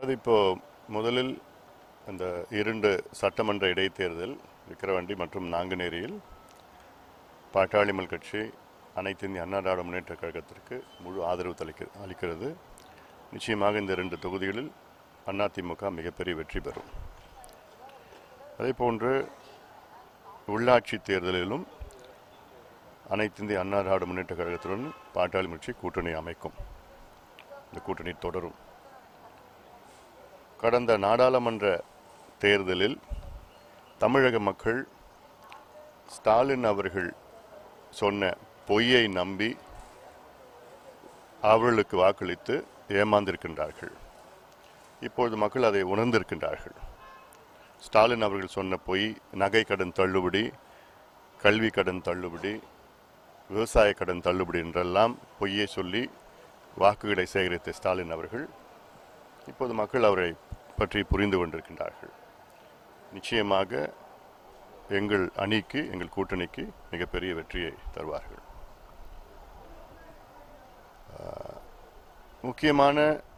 அது இப்போ முதலில் அந்த இரண்டு சட்டமன்ற இடைத்தேர்தல் விக்கிரவாண்டி மற்றும் நாங்குநேரியில் பாட்டாளிமல் கட்சி அனைத்து இந்திய அண்ணா திராவிட முன்னேற்ற கழகத்திற்கு முழு ஆதரவு தளிக்க அளிக்கிறது நிச்சயமாக இந்த இரண்டு தொகுதிகளில் அதிமுக மிகப்பெரிய வெற்றி பெறும் அதே போன்று உள்ளாட்சி தேர்தலிலும் அனைத்து இந்திய அண்ணா திராவிட முன்னேற்ற கழகத்துடன் பாட்டாளி கட்சி கூட்டணி அமைக்கும் இந்த கூட்டணி தொடரும் கடந்த நாடாளுமன்ற தேர்தலில் தமிழக மக்கள் ஸ்டாலின் அவர்கள் சொன்ன பொய்யை நம்பி அவர்களுக்கு வாக்களித்து ஏமாந்திருக்கின்றார்கள் இப்பொழுது மக்கள் அதை உணர்ந்திருக்கின்றார்கள் ஸ்டாலின் அவர்கள் சொன்ன பொய் நகை கடன் தள்ளுபடி கல்வி கடன் தள்ளுபடி விவசாய கடன் தள்ளுபடி என்றெல்லாம் பொய்யை சொல்லி வாக்குகளை சேகரித்த ஸ்டாலின் அவர்கள் இப்போது மக்கள் அவரை பற்றி புரிந்து கொண்டிருக்கின்றார்கள் நிச்சயமாக எங்கள் அணிக்கு எங்கள் கூட்டணிக்கு மிகப்பெரிய வெற்றியை தருவார்கள் ஆஹ், முக்கியமான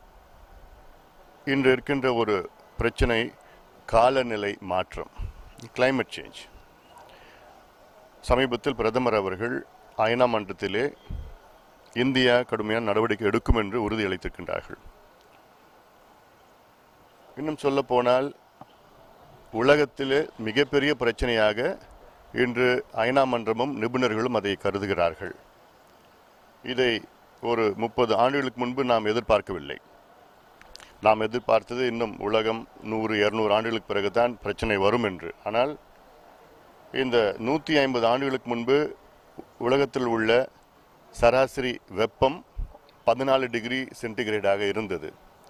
இன்று இருக்கின்ற ஒரு பிரச்சனை காலநிலை மாற்றம் climate சேஞ்ச் சமீபத்தில் பிரதமர் அவர்கள் ஐநா மன்றத்திலே இந்தியா கடுமையான நடவடிக்கை எடுக்கும் என்று உறுதியளித்திருக்கின்றார்கள் இன்னும் சொல்ல போனால் உலகத்திலே மிகப்பெரிய பிரச்சனையாக இன்று ஐநா மன்றமும் நிபுணர்களும் அதை கருதுகிறார்கள் இதை ஒரு முப்பது ஆண்டுகளுக்கு முன்பு நாம் எதிர்பார்க்கவில்லை நாம் எதிர்பார்த்தது இன்னும் உலகம் நூறு இருநூறு ஆண்டுகளுக்கு பிறகுதான் பிரச்சனை வரும் என்று ஆனால் இந்த நூற்றி ஐம்பது ஆண்டுகளுக்கு முன்பு உலகத்தில் உள்ள சராசரி வெப்பம் பதினாலு டிகிரி சென்டிகிரேடாக இருந்தது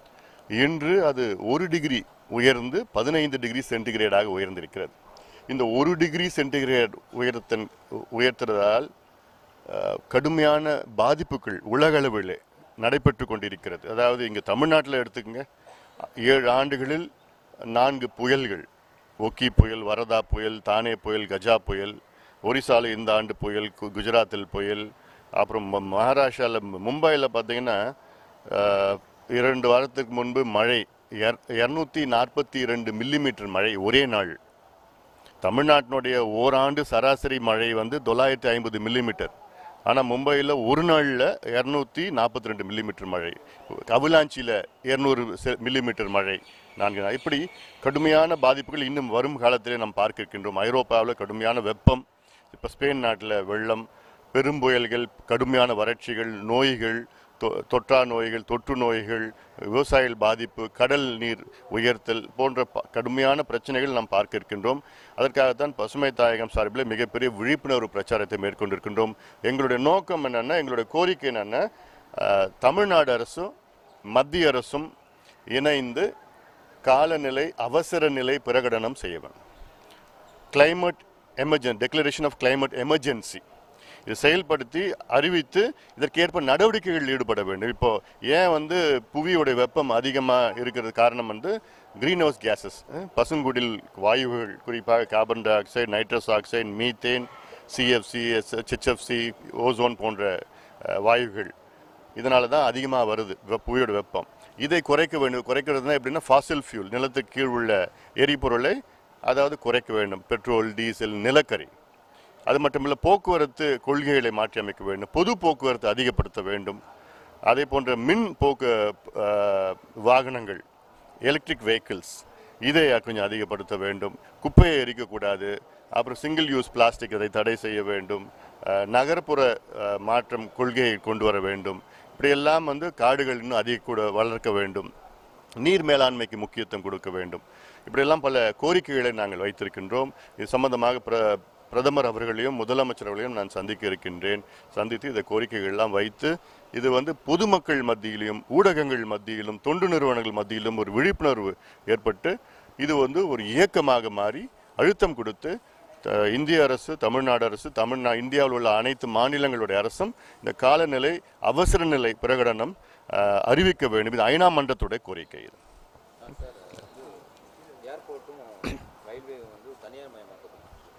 இன்று அது ஒரு டிகிரி உயர்ந்து பதினைந்து டிகிரி சென்டிகிரேடாக உயர்ந்திருக்கிறது இந்த ஒரு டிகிரி சென்டிகிரேட் உயரத்தின் உயர்த்துறதால் அஹ், கடுமையான பாதிப்புகள் உலக அளவில் நடைபெற்று கொண்டிருக்கிறது அதாவது இங்கே தமிழ்நாட்டில் எடுத்துக்கங்க ஏழு ஆண்டுகளில் நான்கு புயல்கள் ஒக்கி புயல் வரதா புயல் தானே புயல் கஜா புயல் ஒரிசால இந்த ஆண்டு புயல் கு- குஜராத்தில் புயல் அப்புறம் ம- மகாராஷ்டிராவில் மும்பையில் பார்த்தீங்கன்னா அஹ், இரண்டு வாரத்துக்கு முன்பு மழை இரநூத்தி நாற்பத்தி இரண்டு மில்லிமீட்டர் மழை ஒரே நாள் தமிழ்நாட்டினுடைய ஓராண்டு சராசரி மழை வந்து தொள்ளாயிரத்தி ஐம்பது மில்லிமீட்டர் ஆனால் மும்பையில் ஒரு நாளில் இரநூத்தி நாற்பத்தி ரெண்டு மில்லிமீட்டர் மழை கவுலாஞ்சியில் இரநூறு மில்லிமீட்டர் மழை நான்கு நாள் இப்படி கடுமையான பாதிப்புகள் இன்னும் வரும் காலத்திலே நாம் பார்க்க இருக்கின்றோம் ஐரோப்பாவில் கடுமையான வெப்பம் இப்போ ஸ்பெயின் நாட்டில் வெள்ளம் பெரும்புயல்கள் கடுமையான வறட்சிகள் நோய்கள் தொ- தொற்றா நோய்கள் தொற்று நோய்கள் விவசாயிகள் பாதிப்பு கடல் நீர் உயர்த்தல் போன்ற ப- கடுமையான பிரச்சனைகள் நாம் பார்க்க இருக்கின்றோம் அதற்காகத்தான் பசுமை தாயகம் சார்பில் மிகப்பெரிய விழிப்புணர்வு பிரச்சாரத்தை மேற்கொண்டிருக்கின்றோம் எங்களுடைய நோக்கம் என்னென்னா எங்களுடைய கோரிக்கை என்னென்னா அஹ், தமிழ்நாடு அரசும் மத்திய அரசும் இணைந்து காலநிலை அவசர நிலை பிரகடனம் செய்ய வேண்டும் climate emergency declaration of climate emergency இது செயல்படுத்தி அறிவித்து இதற்கேற்ப நடவடிக்கைகள் ஈடுபட வேண்டும் இப்போ ஏன் வந்து புவியோடைய வெப்பம் அதிகமாக இருக்கிறது காரணம் வந்து கிரீன் ஹவுஸ் கேசஸ் பசுங்குடில் வாயுகள் குறிப்பாக carbon dioxide nitrous oxide methane CFC HFC ozone போன்ற அஹ், வாயுகள் இதனால தான் அதிகமாக வருது வெ- புவியோட வெப்பம் இதை குறைக்க வேண்டும் குறைக்கிறதுனா எப்படின்னா ஃபாசில் ஃபியூல் நிலத்துக்கு கீழ் உள்ள எரிபொருளை அதாவது குறைக்க வேண்டும் பெட்ரோல் டீசல் நிலக்கரி அது மட்டுமில்ல போக்குவரத்து கொள்கைகளை மாற்றி அமைக்க வேண்டும் பொது போக்குவரத்து அதிகப்படுத்த வேண்டும் அதே போன்ற மின் போக்கு அஹ், வாகனங்கள் எலக்ட்ரிக் வெஹிக்கிள்ஸ் இதை கொஞ்சம் அதிகப்படுத்த வேண்டும் குப்பையை எரிக்கக்கூடாது அப்புறம் சிங்கிள் யூஸ் பிளாஸ்டிக் அதை தடை செய்ய வேண்டும் அஹ், நகர்ப்புற அஹ், மாற்றம் கொள்கையை கொண்டு வர வேண்டும் இப்படியெல்லாம் வந்து காடுகள் இன்னும் அதிக கூட வளர்க்க வேண்டும் நீர் மேலாண்மைக்கு முக்கியத்துவம் கொடுக்க வேண்டும் இப்படியெல்லாம் பல கோரிக்கைகளை நாங்கள் வைத்திருக்கின்றோம் இது சம்பந்தமாக பிர பிரதமர் அவர்களையும் முதலமைச்சர் அவர்களையும் நான் சந்திக்க இருக்கின்றேன் சந்தித்து இந்த கோரிக்கைகள் எல்லாம் வைத்து இது வந்து பொதுமக்கள் மத்தியிலும் ஊடகங்கள் மத்தியிலும் தொண்டு நிறுவனங்கள் மத்தியிலும் ஒரு விழிப்புணர்வு ஏற்பட்டு இது வந்து ஒரு இயக்கமாக மாறி அழுத்தம் கொடுத்து த- இந்திய அரசு தமிழ்நாடு அரசு தமிழ்நா இந்தியாவில் உள்ள அனைத்து மாநிலங்களுடைய அரசும் இந்த காலநிலை அவசர நிலை பிரகடனம் அஹ், அறிவிக்க வேண்டும் இது ஐநா மன்றத்துடைய கோரிக்கை இது ஏர்போர்ட்டும் ரயில்வே வந்து தனியார் மயமாக்கப்படும்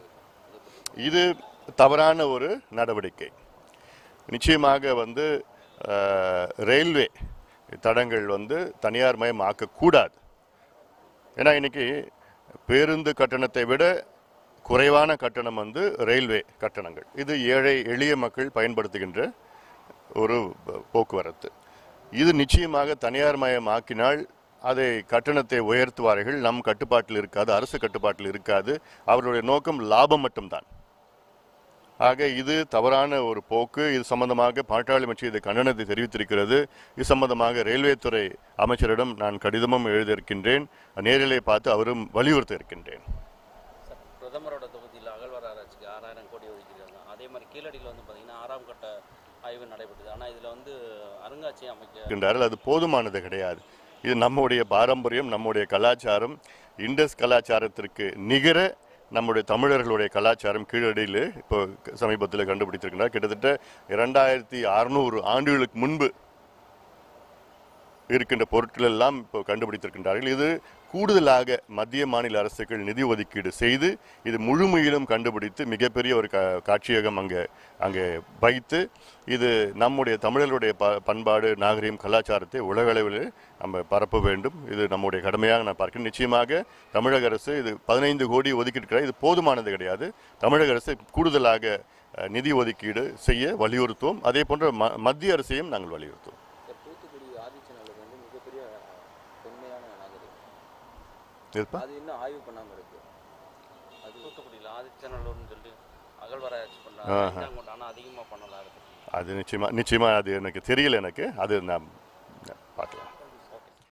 இது தவறான ஒரு நடவடிக்கை நிச்சயமாக வந்து அஹ், ரயில்வே தடங்கள் வந்து தனியார் மயம் ஆக்கக்கூடாது ஏன்னா இன்னைக்கு பேருந்து கட்டணத்தை விட குறைவான கட்டணம் வந்து ரயில்வே கட்டணங்கள் இது ஏழை எளிய மக்கள் பயன்படுத்துகின்ற ஒரு ப- போக்குவரத்து இது நிச்சயமாக தனியார் மயம் ஆக்கினால் அதை கட்டணத்தை உயர்த்துவார்கள் நம் கட்டுப்பாட்டில் இருக்காது அரசு கட்டுப்பாட்டில் இருக்காது அவர்களுடைய நோக்கம் லாபம் மட்டும்தான் ஆக இது தவறான ஒரு போக்கு இது சம்பந்தமாக பாட்டாளி அமைச்சு இது கண்டனத்தை தெரிவித்திருக்கிறது இது சம்பந்தமாக ரயில்வே துறை அமைச்சரிடம் நான் கடிதமும் எழுதியிருக்கின்றேன் நேரிலே பார்த்து அவரும் வலியுறுத்த இருக்கின்றேன் சார் பிரதமரோட தொகுதியில் அகழ்வாராய்ச்சிக்கு ஆறாயிரம் கோடி ஒதுக்கியிருக்காங்க அதே மாதிரி கீழடியில் வந்து பார்த்தீங்கன்னா ஆறாம் கட்ட ஆய்வு நடைபெற்றது ஆனால் இதில் வந்து அருங்காட்சியகம் அமைக்க இருக்கின்றார்கள் அது போதுமானது கிடையாது இது நம்முடைய பாரம்பரியம் நம்முடைய கலாச்சாரம் இண்டஸ் கலாச்சாரத்திற்கு நிகர நம்முடைய தமிழர்களுடைய கலாச்சாரம் கீழடியில் இப்போ சமீபத்தில் கண்டுபிடித்திருக்கிறார் கிட்டத்தட்ட இரண்டாயிரத்தி அறுநூறு ஆண்டுகளுக்கு முன்பு இருக்கின்ற பொருட்கள் எல்லாம் இப்போ கண்டுபிடித்திருக்கின்றார்கள் இது கூடுதலாக மத்திய மாநில அரசுகள் நிதி ஒதுக்கீடு செய்து இது முழுமையிலும் கண்டுபிடித்து மிகப்பெரிய ஒரு கா காட்சியகம் அங்கே அங்கே வைத்து இது நம்முடைய தமிழர்களுடைய ப பண்பாடு நாகரிகம் கலாச்சாரத்தை உலக அளவில் நம்ம பரப்ப வேண்டும் இது நம்முடைய கடமையாக நான் பார்க்கிறேன் நிச்சயமாக தமிழக அரசு இது பதினைந்து கோடி ஒதுக்கியிருக்கிறார் இது போதுமானது கிடையாது தமிழக அரசு கூடுதலாக அஹ், நிதி ஒதுக்கீடு செய்ய வலியுறுத்துவோம் அதே போன்ற ம மத்திய அரசையும் நாங்கள் வலியுறுத்துவோம் சார் தூத்துக்குடி ஆதிச்சநல்லூர் வந்து மிகப்பெரிய தொன்மையான நாகரிகம் இருப்பா அது இன்னும் ஆய்வு பண்ணாமல் இருக்கு அது தூத்துக்குடியில் ஆதிச்சநல்லூர்னு சொல்லி அகழ்வாராய்ச்சி ஆஹா. பண்ணாங்க ஆனால் அதிகமாக பண்ணலாம் அதை பத்தி. அது நிச்சயமா நிச்சயமா அது எனக்கு தெரியல எனக்கு அது நான் பார்க்கலாம்